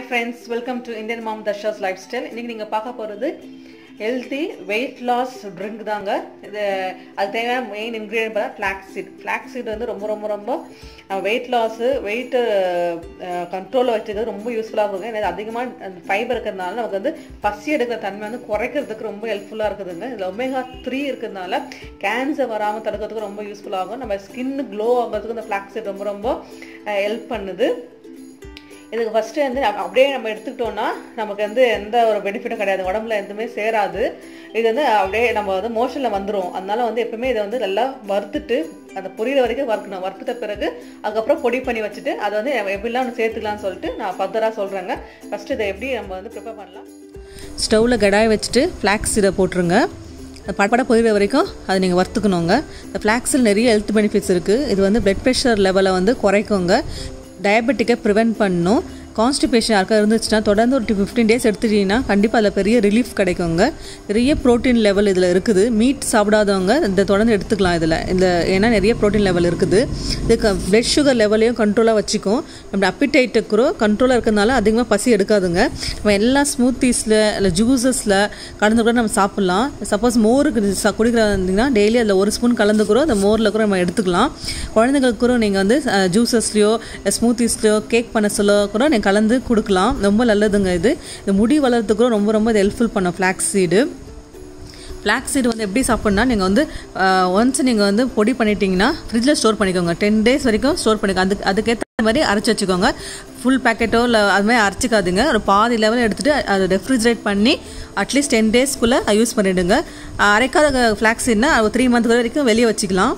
friends welcome to Indian mom Dharsha's lifestyle இன்றைக்கி நீங்கள் பார்க்க போகிறது ஹெல்த்தி வெயிட் லாஸ் ட்ரிங்க் தாங்க இது அது தேவையான மெயின் இன்க்ரீடியன்ட் பார்த்தா ஃப்ளாக்ஸ் சீட் ஃப்ளாக்ஸ் சீட் வந்து ரொம்ப ரொம்ப ரொம்ப வெயிட் லாஸு வெயிட்டு கண்ட்ரோலில் வச்சுக்கிறது ரொம்ப யூஸ்ஃபுல்லாக இருக்குங்க ஏன்னா அதிகமாக ஃபைபர் இருக்கிறதுனால நமக்கு வந்து பசி எடுக்கிற தன்மை வந்து குறைக்கிறதுக்கு ரொம்ப ஹெல்ப்ஃபுல்லாக இருக்குதுங்க இதில் ஒமேகா த்ரீ இருக்கிறதுனால கேன்சர் வராமல் தடுக்கிறதுக்கு ரொம்ப யூஸ்ஃபுல்லாகும் நம்ம ஸ்கின் க்ளோ ஆகிறதுக்கு இந்த ஃப்ளாக்ஸ் சீட் ரொம்ப ரொம்ப ஹெல்ப் பண்ணுது இதுக்கு ஃபஸ்ட்டு வந்து நம்ம அப்படியே நம்ம எடுத்துக்கிட்டோம்னா நமக்கு வந்து எந்த ஒரு பெனிஃபிட்டும் கிடையாது உடம்புல எதுவுமே சேராது இது வந்து அப்படியே நம்ம வந்து மோஷனில் வந்துடும் அதனால வந்து எப்பவுமே இதை வந்து நல்லா வறுத்துட்டு அந்த புரியுற வரைக்கும் வறுக்கணும் வறுத்துட்ட பிறகு அதுக்கப்புறம் பொடி பண்ணி வச்சுட்டு அதை வந்து எப்படிலாம் சேர்த்துக்கலாம்னு சொல்லிட்டு நான் ஃபர்தராக சொல்கிறேங்க ஃபஸ்ட்டு இதை எப்படி நம்ம வந்து ப்ரிப்பேர் பண்ணலாம் ஸ்டவ்வில் கடாய் வச்சுட்டு ஃப்ளாக்ஸ் இதை போட்டுருங்க அது படப்பட பொரியிற வரைக்கும் அதை நீங்கள் வறுத்துக்கணுங்க இந்த ஃப்ளாக்ஸில் நிறைய ஹெல்த் பெனிஃபிட்ஸ் இருக்குது இது வந்து பிளட் ப்ரெஷர் லெவலை வந்து குறைக்குங்க டயபெட்டிக்கை ப்ரிவென்ட் பண்ணும் கான்ஸ்டிபேஷன் யாருக்கா இருந்துச்சுன்னா தொடர்ந்து ஒரு ஃபிஃப்டீன் டேஸ் எடுத்துட்டீங்கன்னா கண்டிப்பாக அதில் பெரிய ரிலீஃப் கிடைக்குங்க நிறைய ப்ரோட்டீன் லெவல் இதில் இருக்குது மீட் சாப்பிடாதவங்க இந்த தொடர்ந்து எடுத்துக்கலாம் இதில் இந்த ஏன்னா நிறைய ப்ரோட்டீன் லெவல் இருக்குது இதுக்கு பிளட் சுகர் லெவலையும் கண்ட்ரோலாக வச்சுக்கும் நம்ம அப்பிடைட்டுக்குறோ கண்ட்ரோலாக இருக்கிறதுனால அதிகமாக பசி எடுக்காதுங்க நம்ம எல்லா ஸ்மூத்திஸில் இல்லை ஜூஸஸில் கலந்து கூட நம்ம சாப்பிட்லாம் சப்போஸ் மோருக்கு குடிக்கிறதா டெய்லி அதில் ஒரு ஸ்பூன் கலந்துக்கிறோம் அந்த மோரில் கூட நம்ம எடுத்துக்கலாம் குழந்தைங்களுக்கு கூட நீங்கள் வந்து ஜூஸஸ்லையோ ஸ்மூத்திஸ்லையோ கேக் பண்ண சொல்ல கூட நீங்கள் கலந்து கொடுக்கலாம் ரொம்ப நல்லதுங்க இது இந்த முடி வளர்றதுக்கு ரொம்ப ரொம்ப இது ஹெல்ப்ஃபுல் பண்ணும் ஃப்ளாக்ஸ் சீடு ஃப்ளாக்ஸ் சீடு வந்து எப்படி சாப்பிட்னா நீங்கள் வந்து ஒன்ஸ் நீங்கள் வந்து பொடி பண்ணிட்டீங்கன்னா ஃப்ரிட்ஜில் ஸ்டோர் பண்ணிக்கோங்க டென் டேஸ் வரைக்கும் ஸ்டோர் பண்ணிக்கோங்க அதுக்கு அதுக்கேற்ற மாதிரி அரைச்சி வச்சுக்கோங்க ஃபுல் பேக்கெட்டோ இல்லை அது மாதிரி அரைச்சிக்காதுங்க ஒரு பாதி லெவல் எடுத்துகிட்டு அதை ரெஃப்ரிஜரேட் பண்ணி அட்லீஸ்ட் டென் டேஸ்க்குள்ளே யூஸ் பண்ணிவிடுங்க அரைக்காத ஃப்ளாக்ஸ் சீட்னா ஒரு த்ரீ மந்த் வரைக்கும் வெளியே வச்சுக்கலாம்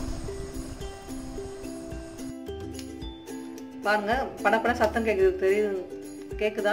பாருங்க படப்பட சத்தம் கேக்குது தெரியுது கேக்குதா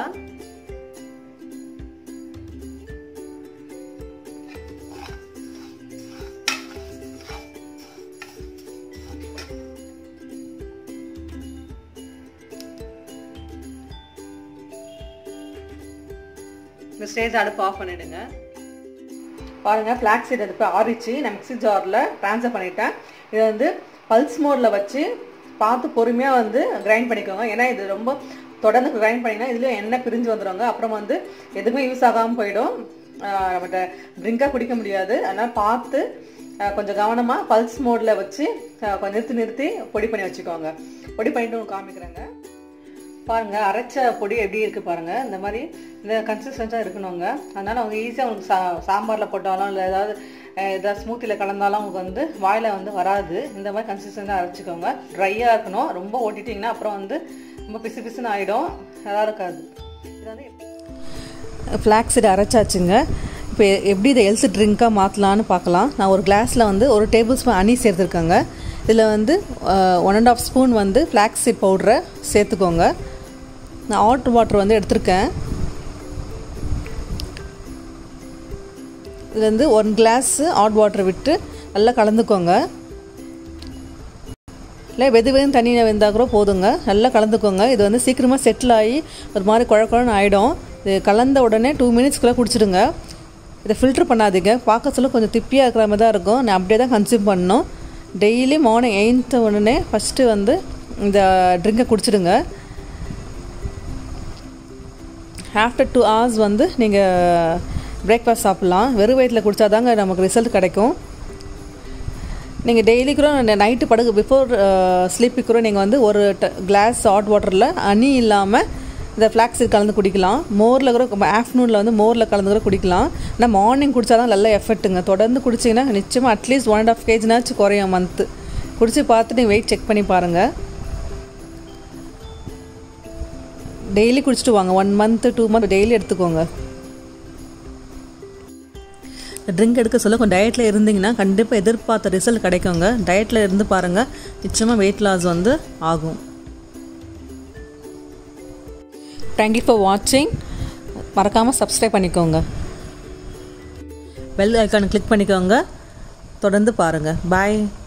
இந்த ஸ்டேஜ் அடுப்பு ஆஃப் பண்ணிடுங்க பாருங்க ஃப்ளாக் சீட் அடுப்பு ஆறிச்சு நான் மிக்ஸி ஜாரில் ட்ரான்ஸ்ஃபர் பண்ணிட்டேன் இதை வந்து பல்ஸ் மோடில் வச்சு பார்த்து பொறுமையாக வந்து கிரைண்ட் பண்ணிக்கோங்க ஏன்னா இது ரொம்ப தொடர்ந்து கிரைண்ட் பண்ணிங்கன்னா இதுலேயும் எண்ணெய் பிரிஞ்சு வந்துடுவாங்க அப்புறம் வந்து எதுவுமே யூஸ் ஆகாமல் போயிடும் நம்மகிட்ட ட்ரிங்காக குடிக்க முடியாது அதனால் பார்த்து கொஞ்சம் கவனமாக பல்ஸ் மோடில் வச்சு கொஞ்சம் நிறுத்தி நிறுத்தி பொடி பண்ணி வச்சுக்கோங்க பொடி பண்ணிட்டு உங்களுக்கு காமிக்கிறேங்க பாருங்கள் அரைச்ச பொடி எப்படி இருக்குது பாருங்கள் இந்த மாதிரி இந்த கன்சிஸ்டன்ஸாக இருக்கணுங்க அதனால் அவங்க ஈஸியாக உங்களுக்கு சா சாம்பாரில் போட்டாலும் இல்லை ஏதாவது ஏதாவது ஸ்மூத்தியில் கலந்தாலும் உங்களுக்கு வந்து வாயில் வந்து வராது இந்த மாதிரி கன்சிஸ்டன்ஸாக அரைச்சிக்கோங்க ட்ரையாக இருக்கணும் ரொம்ப ஓட்டிட்டிங்கன்னா அப்புறம் வந்து ரொம்ப பிசு பிசுன்னு ஆகிடும் நல்லா இருக்காது இது வந்து ஃப்ளாக்ஸிட் அரைச்சாச்சுங்க இப்போ எப்படி இதை ஹெல்த் ட்ரிங்காக மாற்றலான்னு பார்க்கலாம் நான் ஒரு கிளாஸில் வந்து ஒரு டேபிள் ஸ்பூன் அனி சேர்த்துருக்கேங்க இதில் வந்து ஒன் அண்ட் ஆஃப் ஸ்பூன் வந்து ஃப்ளாக்ஸிட் பவுட்ரை சேர்த்துக்கோங்க நான் ஹாட் வாட்டர் வந்து எடுத்திருக்கேன் இதில் வந்து ஒன் கிளாஸு ஹாட் வாட்டர் விட்டு நல்லா கலந்துக்கோங்க இல்லை வெது வெதுன்னு தண்ணியில் வெந்தால் கூட போதுங்க நல்லா கலந்துக்கோங்க இது வந்து சீக்கிரமாக செட்டில் ஆகி ஒரு மாதிரி குழ குழன்னு ஆகிடும் இது கலந்த உடனே டூ மினிட்ஸ்க்குள்ளே குடிச்சிடுங்க இதை ஃபில்ட்ரு பண்ணாதீங்க பார்க்க சொல்ல கொஞ்சம் திப்பியாக இருக்கிற மாதிரி தான் இருக்கும் நான் அப்படியே தான் கன்சியூம் பண்ணணும் டெய்லி மார்னிங் எழுந்த உடனே ஃபஸ்ட்டு வந்து இந்த ட்ரிங்கை குடிச்சிடுங்க ஆஃப்டர் டூ ஹவர்ஸ் வந்து நீங்கள் பிரேக்ஃபாஸ்ட் சாப்பிட்லாம் வெறும் வயிற்றில் குடித்தா தாங்க நமக்கு ரிசல்ட் கிடைக்கும் நீங்கள் டெய்லி கூட நைட்டு படுக்க பிஃபோர் ஸ்லீப்புக்கு கூட நீங்கள் வந்து ஒரு கிளாஸ் ஹாட் வாட்டரில் அனி இல்லாமல் இந்த ஃப்ளாக்ஸிட் கலந்து குடிக்கலாம் மோரில் கூட ஆஃப்டர்நூனில் வந்து மோரில் கலந்து கூட குடிக்கலாம் ஆனால் மார்னிங் குடித்தா தான் நல்ல எஃபெக்ட்டுங்க தொடர்ந்து குடிச்சிங்கன்னா நிச்சயமாக அட்லீஸ்ட் ஒன் அண்ட் ஆஃப் கேஜினாச்சும் குறையும் மந்த்து குடிச்சு பார்த்துட்டு நீங்கள் வெயிட் செக் பண்ணி பாருங்கள் டெய்லி குடிச்சிட்டு வாங்க one month two month daily எடுத்துக்கோங்க ட்ரிங்க் எடுக்க சொல்ல கொஞ்சம் டயட்டில் இருந்தீங்கன்னா கண்டிப்பாக எதிர்பார்த்த ரிசல்ட் கிடைக்குங்க டயட்டில் இருந்து பாருங்கள் நிச்சயமாக வெயிட் லாஸ் வந்து ஆகும் தேங்க்யூ ஃபார் வாட்சிங் மறக்காமல் சப்ஸ்கிரைப் பண்ணிக்கோங்க பெல் ஐக்கானை கிளிக் பண்ணிக்கோங்க தொடர்ந்து பாருங்கள் பாய்